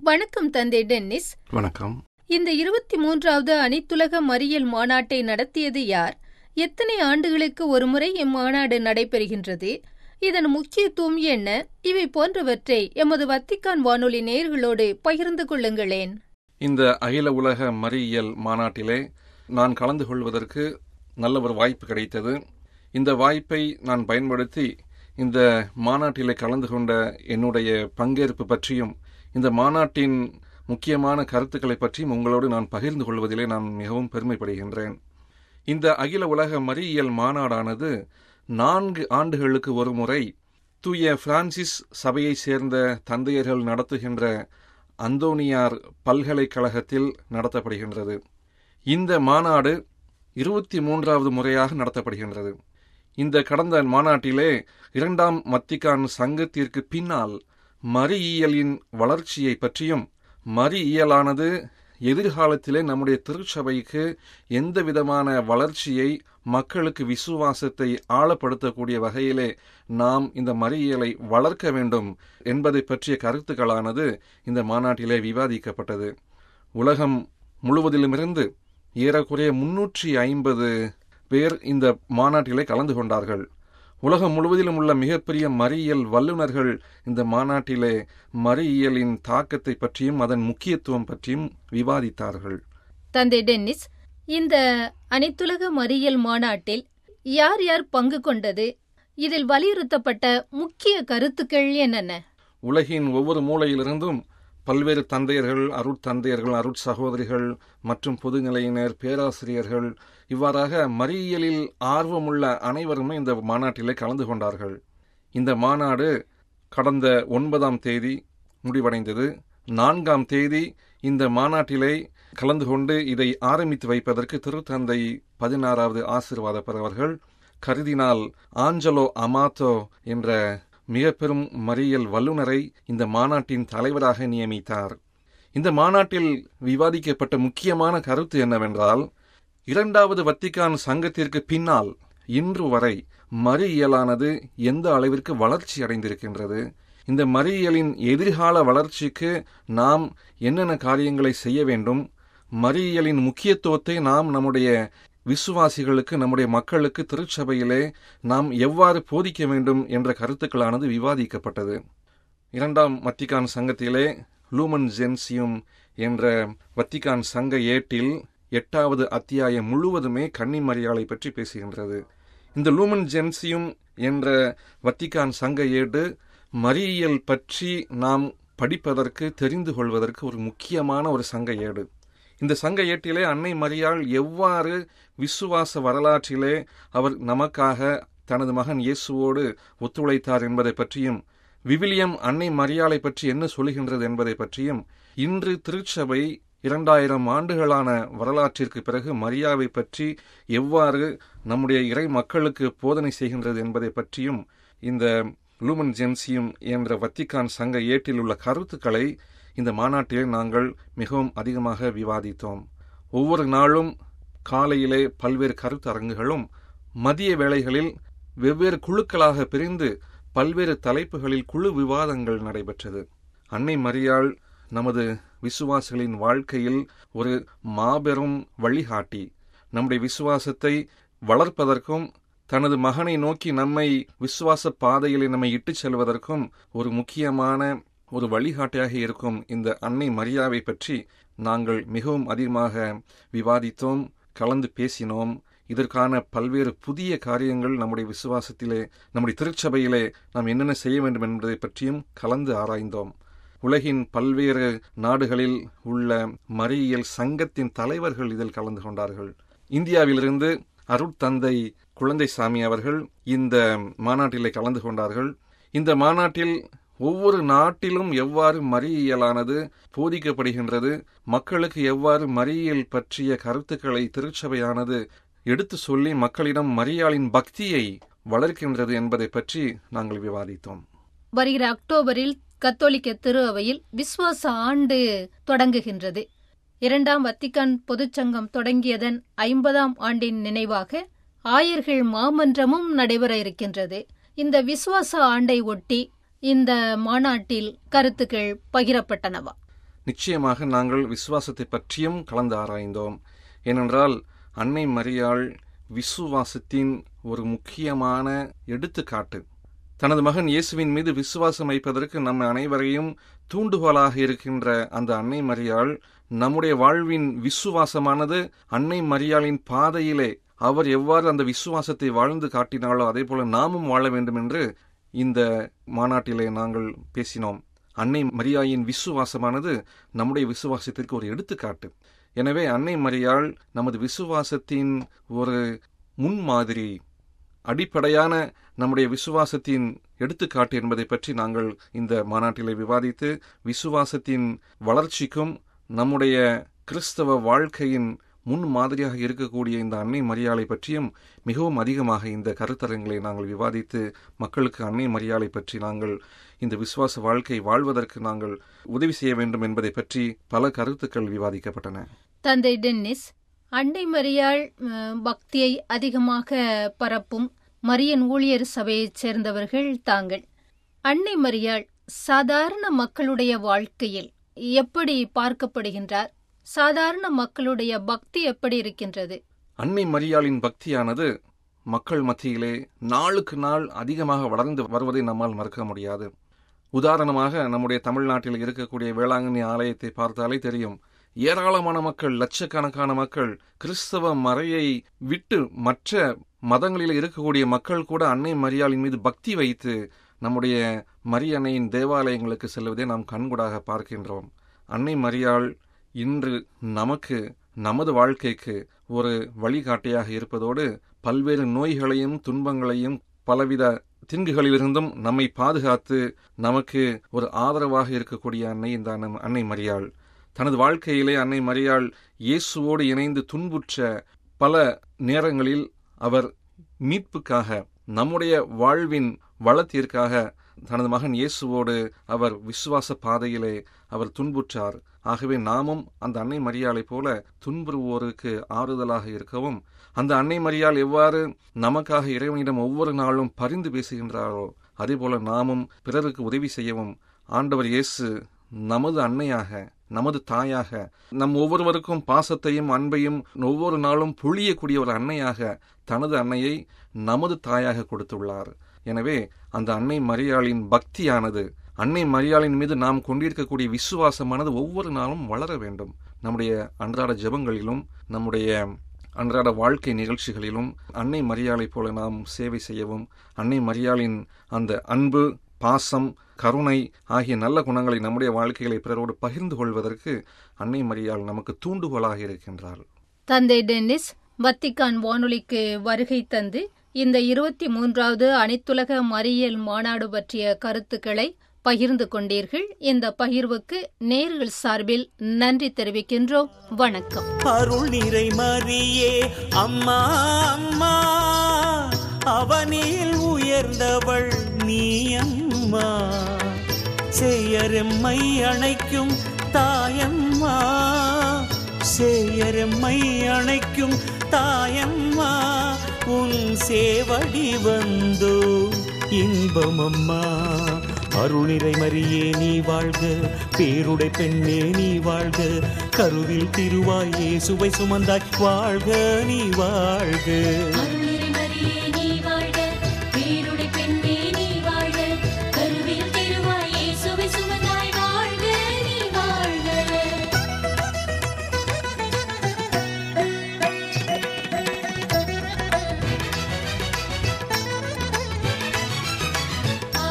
வணக்கம் தந்தை டென்னிஸ் வணக்கம் இந்த இருபத்தி மூன்றாவது அனைத்துலக மறியல் மாநாட்டை நடத்தியது யார் எத்தனை ஆண்டுகளுக்கு ஒருமுறை இம்மாநாடு நடைபெறுகின்றது இதன் முக்கியத்துவம் என்ன இவை போன்றவற்றை எமது வத்திக்கான் வானொலி நேயர்களோடு பகிர்ந்து கொள்ளுங்களேன் இந்த அகில உலக மறியியல் மாநாட்டிலே நான் கலந்து கொள்வதற்கு நல்ல ஒரு வாய்ப்பு கிடைத்தது இந்த வாய்ப்பை நான் பயன்படுத்தி இந்த மாநாட்டிலே கலந்து கொண்ட என்னுடைய பங்கேற்பு பற்றியும் இந்த மாநாட்டின் முக்கியமான கருத்துக்களை பற்றியும் உங்களோடு நான் பகிர்ந்து கொள்வதிலே நான் மிகவும் பெருமைப்படுகின்றேன் இந்த அகில உலக மறியியல் மாநாடானது நான்கு ஆண்டுகளுக்கு ஒரு முறை தூய பிரான்சிஸ் சபையைச் சேர்ந்த தந்தையர்கள் நடத்துகின்ற அந்தோனியார் பல்கலைக்கழகத்தில் நடத்தப்படுகின்றது இந்த மாநாடு இருபத்தி மூன்றாவது முறையாக நடத்தப்படுகின்றது இந்த கடந்த மாநாட்டிலே இரண்டாம் மத்திக்கான் சங்கத்திற்கு பின்னால் மறியியலின் வளர்ச்சியை பற்றியும் மறியியலானது எதிர்காலத்திலே நம்முடைய திருச்சபைக்கு எந்த விதமான வளர்ச்சியை மக்களுக்கு விசுவாசத்தை ஆழப்படுத்தக்கூடிய வகையிலே நாம் இந்த மறியியலை வளர்க்க வேண்டும் என்பதை பற்றிய கருத்துக்களானது இந்த மாநாட்டிலே விவாதிக்கப்பட்டது உலகம் முழுவதிலுமிருந்து ஏறக்குறைய முன்னூற்றி ஐம்பது பேர் இந்த மாநாட்டிலே கலந்து கொண்டார்கள் உலகம் முழுவதிலும் உள்ள மிகப்பெரிய மறியியல் வல்லுநர்கள் இந்த மாநாட்டிலே மறியியலின் தாக்கத்தை பற்றியும் அதன் முக்கியத்துவம் பற்றியும் விவாதித்தார்கள் தந்தை டென்னிஸ் இந்த அனைத்துலக மறியல் மாநாட்டில் யார் யார் பங்கு கொண்டது இதில் வலியுறுத்தப்பட்ட முக்கிய கருத்துக்கள் என்னென்ன உலகின் ஒவ்வொரு மூலையிலிருந்தும் பல்வேறு தந்தையர்கள் அருட்தந்தையர்கள் அருட்சகோதரிகள் மற்றும் பொதுநிலையினர் பேராசிரியர்கள் இவ்வாறாக மறியியலில் ஆர்வமுள்ள அனைவருமே இந்த மாநாட்டிலே கலந்து கொண்டார்கள் இந்த மாநாடு கடந்த ஒன்பதாம் தேதி முடிவடைந்தது நான்காம் தேதி இந்த மாநாட்டிலே கலந்து கொண்டு இதை ஆரம்பித்து வைப்பதற்கு திருத்தந்தை பதினாறாவது ஆசிர்வாத பெறவர்கள் கருதினால் ஆஞ்சலோ அமாத்தோ என்ற மிக பெரும் மறியல் வல்லுநரை இந்த மாநாட்டின் தலைவராக நியமித்தார் இந்த மாநாட்டில் விவாதிக்கப்பட்ட முக்கியமான கருத்து என்னவென்றால் இரண்டாவது வத்திக்கான் சங்கத்திற்கு பின்னால் இன்று வரை மறியியலானது எந்த அளவிற்கு வளர்ச்சி அடைந்திருக்கின்றது இந்த மறியியலின் எதிர்கால வளர்ச்சிக்கு நாம் என்னென்ன காரியங்களை செய்ய வேண்டும் மறியியலின் முக்கியத்துவத்தை நாம் நம்முடைய விசுவாசிகளுக்கு நம்முடைய மக்களுக்கு திருச்சபையிலே நாம் எவ்வாறு போதிக்க வேண்டும் என்ற கருத்துக்களானது விவாதிக்கப்பட்டது இரண்டாம் வத்திகான் சங்கத்திலே லூமன் ஜென்சியும் என்ற வத்திகான் சங்க ஏட்டில் எட்டாவது அத்தியாயம் முழுவதுமே கன்னிமரியாளை பற்றி பேசுகின்றது இந்த லூமன் ஜென்சியும் என்ற வத்திகான் சங்க ஏடு மறியியல் பற்றி நாம் படிப்பதற்கு தெரிந்து கொள்வதற்கு ஒரு முக்கியமான ஒரு சங்க ஏடு இந்த சங்க ஏட்டிலே அன்னை மரியாள் எவ்வாறு விசுவாச வரலாற்றிலே அவர் நமக்காக தனது மகன் இயேசுவோடு ஒத்துழைத்தார் என்பதை பற்றியும் விவிலியம் அன்னை மரியாளை பற்றி என்ன சொல்கின்றது என்பதை பற்றியும் இன்று திருச்சபை இரண்டாயிரம் ஆண்டுகளான வரலாற்றிற்கு பிறகு மரியாவை பற்றி எவ்வாறு நம்முடைய இறை மக்களுக்கு போதனை செய்கின்றது என்பதை பற்றியும் இந்த லூமன் ஜென்சியும் என்ற வத்திக்கான் சங்க ஏட்டில் உள்ள கருத்துக்களை இந்த மாநாட்டிலே நாங்கள் மிகவும் அதிகமாக விவாதித்தோம் ஒவ்வொரு நாளும் காலையிலே பல்வேறு கருத்தரங்குகளும் மதிய வேளைகளில் வெவ்வேறு குழுக்களாக பிரிந்து பல்வேறு தலைப்புகளில் குழு விவாதங்கள் நடைபெற்றது அன்னை மரியாள் நமது விசுவாசிகளின் வாழ்க்கையில் ஒரு மாபெரும் வழிகாட்டி நம்முடைய விசுவாசத்தை வளர்ப்பதற்கும் தனது மகனை நோக்கி நம்மை விசுவாச பாதையில் நம்மை இட்டுச் செல்வதற்கும் ஒரு முக்கியமான ஒரு வழிகாட்டியாக இருக்கும் இந்த அன்னை மரியாவை பற்றி நாங்கள் மிகவும் அதிகமாக விவாதித்தோம் கலந்து பேசினோம் இதற்கான பல்வேறு புதிய காரியங்கள் நம்முடைய விசுவாசத்திலே நம்முடைய திருச்சபையிலே நாம் என்னென்ன செய்ய வேண்டும் என்பதை பற்றியும் கலந்து ஆராய்ந்தோம் உலகின் பல்வேறு நாடுகளில் உள்ள மறியியல் சங்கத்தின் தலைவர்கள் இதில் கலந்து கொண்டார்கள் இந்தியாவிலிருந்து அருட்தந்தை குழந்தைசாமி அவர்கள் இந்த மாநாட்டிலே கலந்து கொண்டார்கள் இந்த மாநாட்டில் ஒவ்வொரு நாட்டிலும் எவ்வாறு மறியியலானது போதிக்கப்படுகின்றது மக்களுக்கு எவ்வாறு மறியியல் பற்றிய கருத்துக்களை திருச்சபையானது எடுத்து சொல்லி மக்களிடம் மரியாளின் பக்தியை வளர்க்கின்றது என்பதை பற்றி நாங்கள் விவாதித்தோம் வருகிற அக்டோபரில் கத்தோலிக்க திரு அவையில் விசுவாச ஆண்டு தொடங்குகின்றது இரண்டாம் வத்திக்கான் பொதுச்சங்கம் தொடங்கியதன் ஐம்பதாம் ஆண்டின் நினைவாக ஆயர்கள் மாமன்றமும் நடைபெற இருக்கின்றது இந்த விசுவாச ஆண்டை ஒட்டி இந்த மாநாட்டில் கருத்துக்கள் பகிரப்பட்டனவா நிச்சயமாக நாங்கள் விசுவாசத்தை பற்றியும் கலந்து ஆராய்ந்தோம் ஏனென்றால் அன்னை மரியாள் விசுவாசத்தின் ஒரு முக்கியமான எடுத்துக்காட்டு தனது மகன் இயேசுவின் மீது விசுவாசம் வைப்பதற்கு நம்ம அனைவரையும் தூண்டுகோலாக இருக்கின்ற அந்த அன்னை மரியாள் நம்முடைய வாழ்வின் விசுவாசமானது அன்னை மரியாளின் பாதையிலே அவர் எவ்வாறு அந்த விசுவாசத்தை வாழ்ந்து காட்டினாலோ அதே போல நாமும் வாழ வேண்டும் என்று இந்த மாநாட்டிலே நாங்கள் பேசினோம் அன்னை மரியாயின் விசுவாசமானது நம்முடைய விசுவாசத்திற்கு ஒரு எடுத்துக்காட்டு எனவே அன்னை மரியாள் நமது விசுவாசத்தின் ஒரு முன்மாதிரி அடிப்படையான நம்முடைய விசுவாசத்தின் எடுத்துக்காட்டு என்பதை பற்றி நாங்கள் இந்த மாநாட்டிலே விவாதித்து விசுவாசத்தின் வளர்ச்சிக்கும் நம்முடைய கிறிஸ்தவ வாழ்க்கையின் முன் மாதிரியாக இருக்கக்கூடிய இந்த அன்னை மரியாளை பற்றியும் மிகவும் அதிகமாக இந்த கருத்தரங்களை நாங்கள் விவாதித்து மக்களுக்கு அன்னை மரியாளை பற்றி நாங்கள் இந்த விசுவாச வாழ்க்கை வாழ்வதற்கு நாங்கள் உதவி செய்ய வேண்டும் என்பதை பற்றி பல கருத்துக்கள் விவாதிக்கப்பட்டன தந்தை டென்னிஸ் அண்டை மரியாள் அஹ், பக்தியை அதிகமாக பரப்பும் மரியன் ஊழியர் சபையைச் சேர்ந்தவர்கள் தாங்கள் அன்னை மரியாள் சாதாரண மக்களுடைய வாழ்க்கையில் எப்படி பார்க்கப்படுகின்றார் சாதாரண மக்களுடைய பக்தி எப்படி இருக்கின்றது அன்னை மரியாளின் பக்தியானது மக்கள் மத்தியிலே நாளுக்கு நாள் அதிகமாக வளர்ந்து வருவதை நம்மால் மறுக்க முடியாது உதாரணமாக நம்முடைய தமிழ்நாட்டில் இருக்கக்கூடிய வேளாங்கண்ணி ஆலயத்தை பார்த்தாலே தெரியும் ஏராளமான மக்கள் லட்சக்கணக்கான மக்கள் கிறிஸ்தவ மறையை விட்டு மற்ற மதங்களில் இருக்கக்கூடிய மக்கள் கூட அன்னை மரியாளின் மீது பக்தி வைத்து நம்முடைய மரியன்னையின் தேவாலயங்களுக்கு செல்வதை நாம் கண்கூடாக பார்க்கின்றோம் அன்னை மரியாள் இன்று நமக்கு நமது வாழ்க்கைக்கு ஒரு வழிகாட்டியாக இருப்பதோடு பல்வேறு நோய்களையும் துன்பங்களையும் பலவித தீங்குகளிலிருந்தும் நம்மை பாதுகாத்து நமக்கு ஒரு ஆதரவாக இருக்கக்கூடிய அன்னை இந்த அன்னை- அன்னை மரியாள் தனது வாழ்க்கையிலே அன்னை மரியாள் இயேசுவோடு இணைந்து துன்புற்ற பல நேரங்களில் அவர் மீட்புக்காக நம்முடைய வாழ்வின் வளத்திற்காக தனது மகன் இயேசுவோடு அவர் விசுவாச பாதையிலே அவர் துன்புற்றார் ஆகவே நாமும் அந்த அன்னை மரியாளைப் போல துன்புறுவோருக்கு ஆறுதலாக இருக்கவும் அந்த அன்னை மரியாள் எவ்வாறு நமக்காக இறைவனிடம் ஒவ்வொரு நாளும் பரிந்து பேசுகின்றாரோ அதேபோல நாமும் பிறருக்கு உதவி செய்யவும் ஆண்டவர் இயேசு நமது அன்னையாக நமது தாயாக நம் ஒவ்வொருவருக்கும் பாசத்தையும் அன்பையும் ஒவ்வொரு நாளும் பொழியக்கூடிய ஒரு அன்னையாக தனது அன்னையை நமது தாயாக கொடுத்துள்ளார் எனவே அந்த அன்னை மரியாளின் பக்தியானது அன்னை மரியாளின் மீது நாம் கொண்டிருக்கக்கூடிய விசுவாசமானது ஒவ்வொரு நாளும் வளர வேண்டும் நம்முடைய அன்றாட ஜெபங்களிலும் நம்முடைய அன்றாட வாழ்க்கை நிகழ்ச்சிகளிலும் அன்னை மரியாளைப் போல நாம் சேவை செய்யவும் அன்னை மரியாளின் அந்த அன்பு பாசம் கருணை ஆகிய நல்ல குணங்களை நம்முடைய வாழ்க்கைகளை பிறரோடு பகிர்ந்து கொள்வதற்கு அன்னை மரியாள் நமக்கு தூண்டுகோலாக இருக்கின்றாள் தந்தை டென்னிஸ் வத்திக்கான் வானொலிக்கு வருகை தந்து இந்த இருபத்தி மூன்றாவது அனைத்துலக மறியல் மாநாடு பற்றிய கருத்துக்களை பகிர்ந்து கொண்டீர்கள் இந்த பகிர்வுக்கு நேர்கள் சார்பில் நன்றி தெரிவிக்கின்றோம் வணக்கம் அருள் நிறை மரியே அம்மா அம்மா அவனில் உயர்ந்தவள் நீ அம்மா செய்யரெம்மை அணைக்கும் தாயம்மா செய்யரெம்மை அணைக்கும் தாயம்மா உன் சேவடி வந்தோ இன்பமம்மா அருளிரை மரியே நீ வாழ்க பேருடை பெண்ணே நீ வாழ்க கருவில் திருவாய் இயேசுவை சுமந்தாய் வாழ்க நீ வாழ்க அருளிறை மரியே நீ வாழ்க பேருடை பெண்ணே நீ வாழ்க கருவில் திருவாய் இயேசுவை சுமந்தாய் வாழ்க நீ வாழ்க ஆ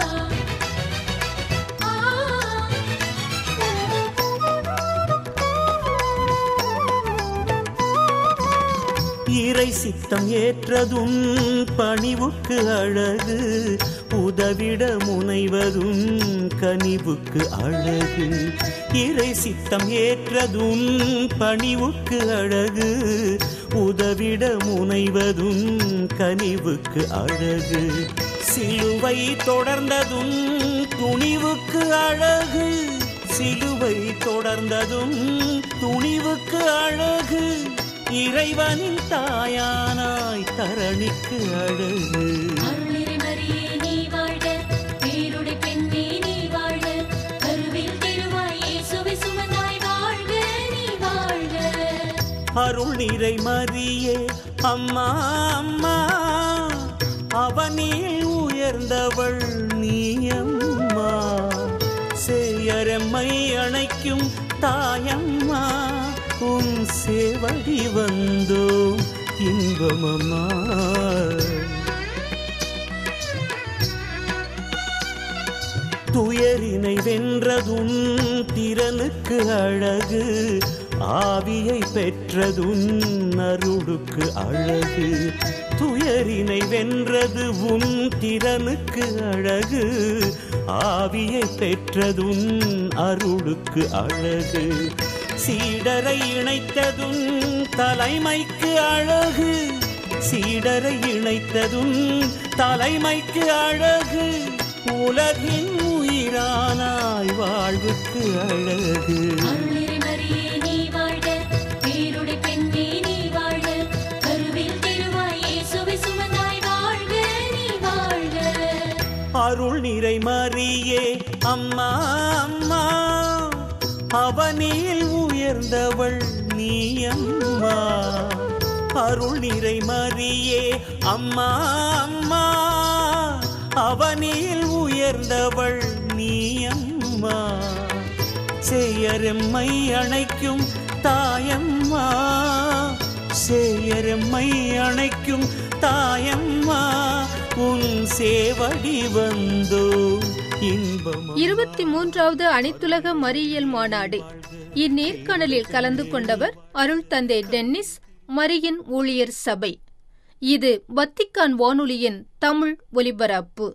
இறை சித்தம் ஏற்றதும் பணிவுக்கு அழகு உதவிட முனைவதும் கனிவுக்கு அழகு இறை சித்தம் ஏற்றதும் பணிவுக்கு அழகு உதவிட முனைவதும் கனிவுக்கு அழகு சிலுவை தொடர்ந்ததும் துணிவுக்கு அழகு சிலுவை தொடர்ந்ததும் துணிவுக்கு அழகு இறைவனின் தாயானாய் தரணிக்கு அழகு அருளிறை மரியே நீ வாழ்க பேருடை பெண்ணே நீ வாழ்க கருவில் திருவாய் இயேசுவை அருள் நிறை மறியே அம்மா அம்மா அவனில் உயர்ந்தவள் நீ அம்மா சேயரம்மை அணைக்கும் தாயம்மா உன் சேவடி வந்தோம் இன்பமம்மா துயரினை வென்றதுன் திறனுக்கு அழகு ஆவியை பெற்றதுன் அருளுக்கு அழகு துயரினை வென்றது உன் திறனுக்கு அழகு ஆவியை பெற்றதுன் அருளுக்கு அழகு சீடரை இணைத்ததும் தலைமைக்கு அழகு சீடரை இணைத்ததும் தலைமைக்கு அழகு உலகின் உயிரானாய் வாழ்வுக்கு அழகு அருளிறை மரியே நீ வாழ்க பேருடை பெண்ணே நீ வாழ்க கருவில் திருவாய் இயேசுவை சுமந்தாய் வாழ்க நீ வாழ்க அருள் நிறை மறியே அம்மா அம்மா அவனில் உயர்ந்தவள் நீ அம்மா அருள் நிறை மறியே அம்மா அம்மா அவனில் உயர்ந்தவள் நீ அம்மா செய்யரெம்மை அணைக்கும் தாயம்மா சேயரெம்மை அணைக்கும் தாயம்மா உன் சேவடி வந்தோ இன்பம் இருபத்தி மூன்றாவது அனைத்துலக மறியியல் மாநாடு இந்நேர்காணலில் கலந்து கொண்டவர் அருள் தந்தை டென்னிஸ் மரியின் ஊழியர் சபை இது வத்திக்கான் வானொலியின் தமிழ் ஒலிபரப்பு